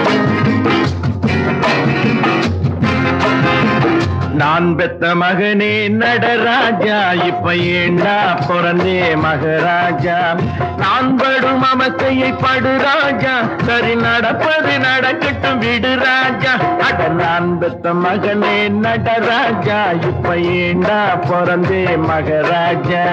நான் பெத்த மகனே நடராஜா இப்ப ஏண்டா பிறந்தே மகராஜா நான் படும் அவஸ்தையை படு ராஜா சரி நடப்பது நடக்கட்டும் விடு ராஜா அட நான் பெத்த மகனே நடராஜா இப்ப ஏண்டா பிறந்தே மகராஜா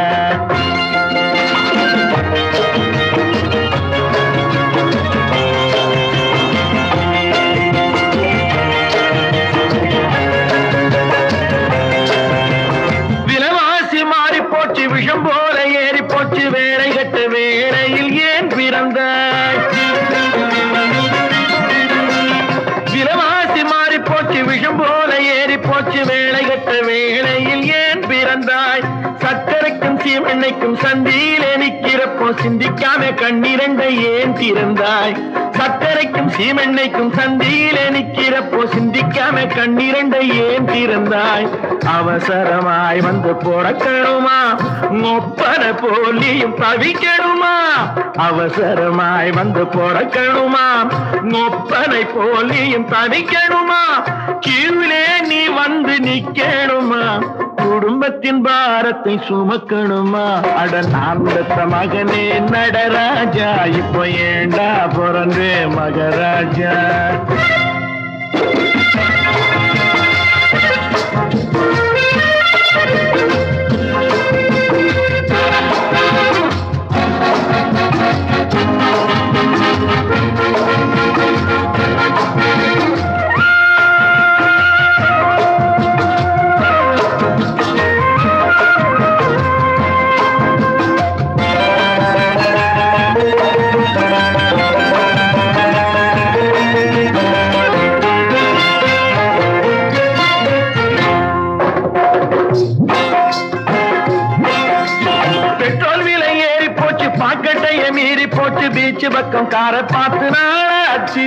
விலவாசி மாறி போச்சு விஷம் போல ஏறி போச்சு வேலை கட்ட வேளையில் ஏன் பிறந்தாய் விலவாசி மாறி போச்சு விஷம் போல ஏறி போச்சு வேலை கட்ட வேளையில் ஏன் பிறந்தாய் சக்கரைக்கும் சீமெண்ணைக்கும் சந்தியிலே நிக்கிறப்போ சிந்திக்காம கண்ணிரண்டை ஏன் திறந்தாய் சக்கரைக்கும் சீமெண்ணைக்கும் சந்தியிலே நிக்கிறப்போ சிந்திக்காம கண்ணிரண்டை ஏன் திறந்தாய் அவசரமாய் வந்து பிறக்கணுமா மொப்பன போலியும் தவிக்கணுமா அவசரமாய் வந்து பிறக்கணுமா மொப்பனை போலியும் தவிக்கணுமா கீழே நீ வந்து நிக்கணுமா குடும்பத்தின் பாரத்தை சுமக்கணுமா அட நான் பெத்த மகனே நடராஜா இப்போ ஏண்டா பிறந்தே மகராஜா பெட்ரோல் விலை ஏறி போச்சு பாக்கெட்டைய மீறி போச்சு பீச் பக்கம் காரை பார்த்து நாளாச்சு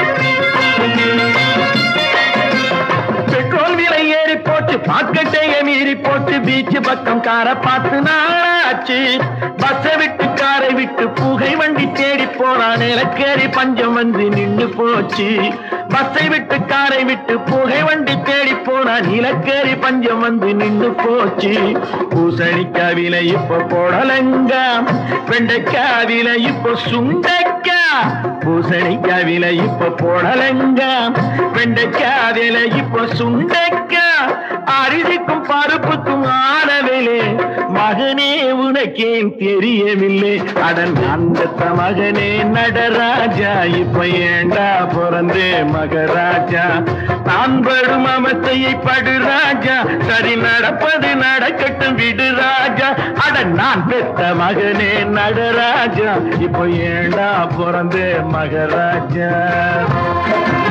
பெட்ரோல் விலை ஏறி போச்சு பாக்கெட்டைய மீறி போச்சு பீச் பக்கம் காரை பார்த்து நாளாச்சு பஸ்ஸை விட்டு காரை விட்டு புகை வண்டி தேடி போனா நிலக்கரி பஞ்சம் வந்து நின்னு போச்சு பஸ்ஸை விட்டு காரை விட்டு புகை வண்டி தேடி போனா நிலக்கரி பஞ்சம் வந்து நின்னு போச்சு பூசணிக்காய் விலை இப்ப போடலங்க வெண்டைக்காய் விலை இப்ப சுண்டைக்கா பூசணிக்காய் விலை இப்ப போடலங்க வெண்டைக்காய் விலை இப்ப சுண்டைக்கா அரிசிக்கும் பருப்புக்கும் ஆனவில்லை மகனே உனக்கேன் தெரியவில்லை அடன் அந்த மகனே நடராஜா இப்ப ஏண்டா பிறந்தே மகராஜா நான் படும் அவஸ்தையை படு ராஜா சரி நடப்பது நடக்கட்டும் விடு ராஜா அட நான் பெத்த மகனே நடராஜா இப்ப ஏண்டா பிறந்தே மகராஜா